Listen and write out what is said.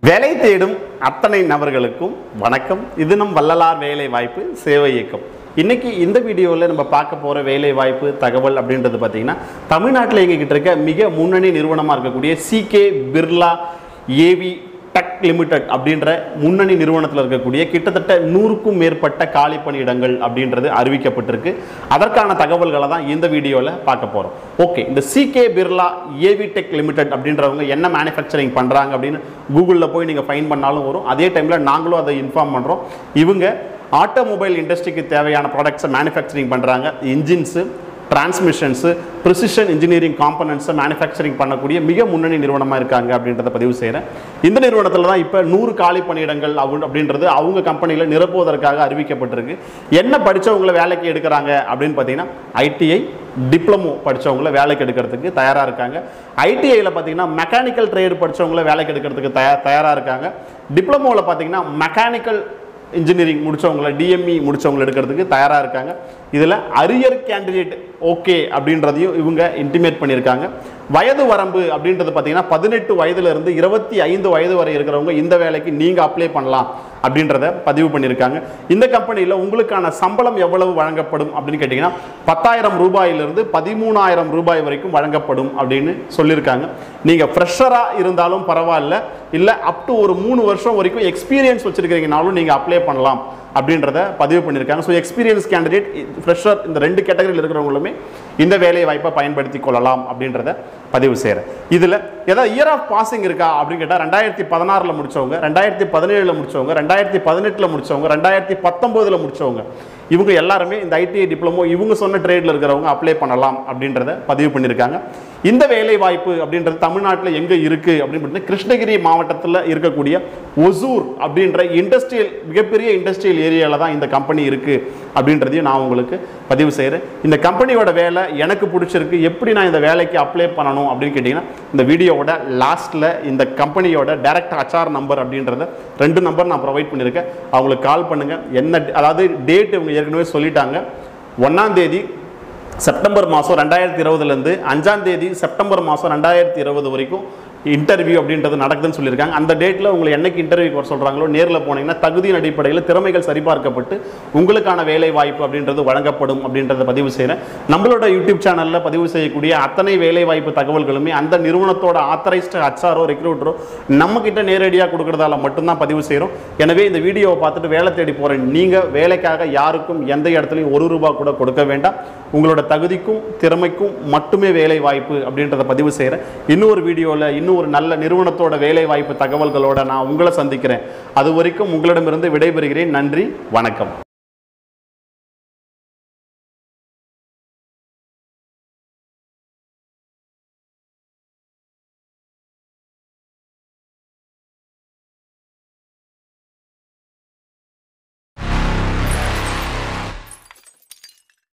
வேலை தேடும் அத்தனை நபர்களுக்கும் வணக்கம் இது நம் வள்ளலார் வேலை வாய்ப்பு சேவை இயக்கம் இன்னைக்கு இந்த வீடியோவில் நம்ம பார்க்க போகிற வேலை வாய்ப்பு தகவல் அப்படின்றது பார்த்தீங்கன்னா தமிழ்நாட்டில் எங்ககிட்ட இருக்க மிக முன்னணி நிறுவனமாக இருக்கக்கூடிய CK Birla AV Tech Limited அப்படின்ற முன்னணி நிறுவனத்தில் இருக்கக்கூடிய கிட்டத்தட்ட நூறுக்கும் மேற்பட்ட காலி பணியிடங்கள் அப்படின்றது அறிவிக்கப்பட்டிருக்கு அதற்கான தகவல்களை தான் இந்த வீடியோவில் பார்க்க போகிறோம் ஓகே இந்த CK Birla AV Tech Limited அப்படின்றவங்க என்ன மேனுஃபேக்சரிங் பண்ணுறாங்க அப்படின்னு கூகுளில் போய் நீங்கள் ஃபைன் பண்ணாலும் வரும் அதே டைமில் நாங்களும் அதை இன்ஃபார்ம் பண்ணுறோம் இவங்க ஆட்டோமொபைல் இண்டஸ்ட்ரிக்கு தேவையான ப்ராடக்ட்ஸை மேனுஃபேக்சரிங் பண்ணுறாங்க இன்ஜின்ஸு டிரான்ஸ்மிஷன்ஸு ப்ரிசிஷன் இன்ஜினியரிங் காம்பனன்ட்ஸை மேனுஃபேக்சரிங் பண்ணக்கூடிய மிக முன்னணி நிறுவனமாக இருக்காங்க அப்படின்றத பதிவு செய்கிறேன் இந்த நிறுவனத்தில் தான் இப்போ நூறு காலி பணியிடங்கள் அவங்க அப்படின்றது அவங்க கம்பெனியில் நிரப்புவதற்காக அறிவிக்கப்பட்டிருக்கு என்ன படித்தவங்களை வேலைக்கு எடுக்கிறாங்க அப்படின்னு பார்த்தீங்கன்னா ஐடிஐ டிப்ளமோ படித்தவங்கள வேலைக்கு எடுக்கிறதுக்கு தயாராக இருக்காங்க ஐடிஐயில் பார்த்தீங்கன்னா மெக்கானிக்கல் ட்ரேட் படித்தவங்கள வேலைக்கு எடுக்கிறதுக்கு தயார் தயாராக இருக்காங்க டிப்ளமோவில் பார்த்தீங்கன்னா மெக்கானிக்கல் இன்ஜினியரிங் முடித்தவங்கள டிஎம்இ முடித்தவங்கள எடுக்கிறதுக்கு தயாராக இருக்காங்க இதில் அரியர் கேண்டிடேட் ஓகே அப்படின்றதையும் இவங்க இன்டிமேட் பண்ணியிருக்காங்க வயது வரம்பு அப்படின்றது பார்த்தீங்கன்னா பதினெட்டு வயதுலேருந்து இருபத்தி ஐந்து வயது வரை இருக்கிறவங்க இந்த வேலைக்கு நீங்கள் அப்ளை பண்ணலாம் அப்படின்றத பதிவு பண்ணியிருக்காங்க இந்த கம்பெனியில் உங்களுக்கான சம்பளம் எவ்வளவு வழங்கப்படும் அப்படின்னு கேட்டிங்கன்னா பத்தாயிரம் ரூபாயிலிருந்து பதிமூணாயிரம் ரூபாய் வரைக்கும் வழங்கப்படும் அப்படின்னு சொல்லியிருக்காங்க நீங்கள் ஃப்ரெஷராக இருந்தாலும் பரவாயில்ல இல்லை அப் டு ஒரு மூணு வருஷம் வரைக்கும் எக்ஸ்பீரியன்ஸ் வச்சுருக்கிறீங்கனாலும் நீங்கள் அப்ளை பண்ணலாம் அப்படின்றத பதிவு பண்ணியிருக்காங்க ஸோ எக்ஸ்பீரியன்ஸ் கேண்டிடேட் ஃப்ரெஷர் இந்த ரெண்டு கேட்டகரியில் இருக்கிறவங்களுமே இந்த வேலை வாய்ப்பை பயன்படுத்தி கொள்ளலாம் அப்படின்றத பதிவு செய்கிறேன் இதில் ஏதாவது இயர் ஆஃப் பாசிங் இருக்கா அப்படின்னு கேட்டால் ரெண்டாயிரத்தி பதினாறில் முடிச்சவங்க ரெண்டாயிரத்தி பதினேழில் முடிச்சவங்க ரெண்டாயிரத்தி பதினெட்டில் முடிச்சவங்க ரெண்டாயிரத்தி பத்தொம்போதில் முடிச்சவங்க இவங்க எல்லாருமே இந்த ஐடிஐ டிப்ளமோ இவங்க சொன்ன ட்ரேடில் இருக்கிறவங்க அப்ளை பண்ணலாம் அப்படின்றத பதிவு பண்ணியிருக்காங்க இந்த வேலை வாய்ப்பு அப்படின்றது தமிழ்நாட்டில் எங்கே இருக்குது அப்படின்னு பார்த்தீங்கன்னா கிருஷ்ணகிரி மாவட்டத்தில் இருக்கக்கூடிய ஒசூர் அப்படின்ற இண்டஸ்ட்ரியல் மிகப்பெரிய இண்டஸ்ட்ரியல் ஏரியாவில் தான் இந்த கம்பெனி இருக்குது அப்படின்றதையும் நான் உங்களுக்கு பதிவு செய்கிறேன் இந்த கம்பெனியோட வேலை எனக்கு பிடிச்சிருக்கு எப்படி நான் இந்த வேலைக்கு அப்ளை பண்ணணும் அப்படின்னு கேட்டிங்கன்னா இந்த வீடியோவோட லாஸ்ட்டில் இந்த கம்பெனியோட டைரக்ட் ஹச்ஆர் நம்பர் அப்படின்றத ரெண்டு நம்பர் நான் ப்ரொவைட் பண்ணியிருக்கேன் அவங்களுக்கு கால் பண்ணுங்கள் என்ன அதாவது டேட் இவங்க ஏற்கனவே சொல்லிட்டாங்க ஒன்றாம் தேதி செப்டம்பர் மாதம் ரெண்டாயிரத்தி இருபதுலேருந்து அஞ்சாம் தேதி செப்டம்பர் மாதம் ரெண்டாயிரத்தி இருபது வரைக்கும் இன்டர்வியூ அப்படின்றது நடக்குதுன்னு சொல்லியிருக்காங்க அந்த டேட்டில் உங்களை என்னைக்கு இன்டர்வியூ வர சொல்கிறாங்களோ நேரில் போனீங்கன்னா தகுதியின் அடிப்படையில் திறமைகள் சரிபார்க்கப்பட்டு உங்களுக்கான வேலை வாய்ப்பு அப்படின்றது வழங்கப்படும் அப்படின்றத பதிவு செய்கிறேன் நம்மளோட யூடியூப் சேனலில் பதிவு செய்யக்கூடிய அத்தனை வேலை வாய்ப்பு தகவல்களுமே அந்த நிறுவனத்தோட ஆத்தரைஸ்டு ஹச்ஆரோ ரெக்ரூட்டரோ நம்மக்கிட்ட நேரடியாக கொடுக்குறதால மட்டும்தான் பதிவு செய்கிறோம் எனவே இந்த வீடியோவை பார்த்துட்டு வேலை தேடி போகிற நீங்கள் வேலைக்காக யாருக்கும் எந்த இடத்துலையும் ஒரு ரூபா கூட கொடுக்க வேண்டாம் உங்களோட தகுதிக்கும் திறமைக்கும் மட்டுமே வேலை வாய்ப்பு அப்படின்றத பதிவு செய்கிறேன் இன்னொரு வீடியோவில் இன்னும் ஒரு நல்ல நிறுவனத்தோட வேலை வாய்ப்பு தகவல்களோட நான் உங்களை சந்திக்கிறேன் அது வரைக்கும் உங்களிடமிருந்து விடைபெறுகிறேன் நன்றி வணக்கம்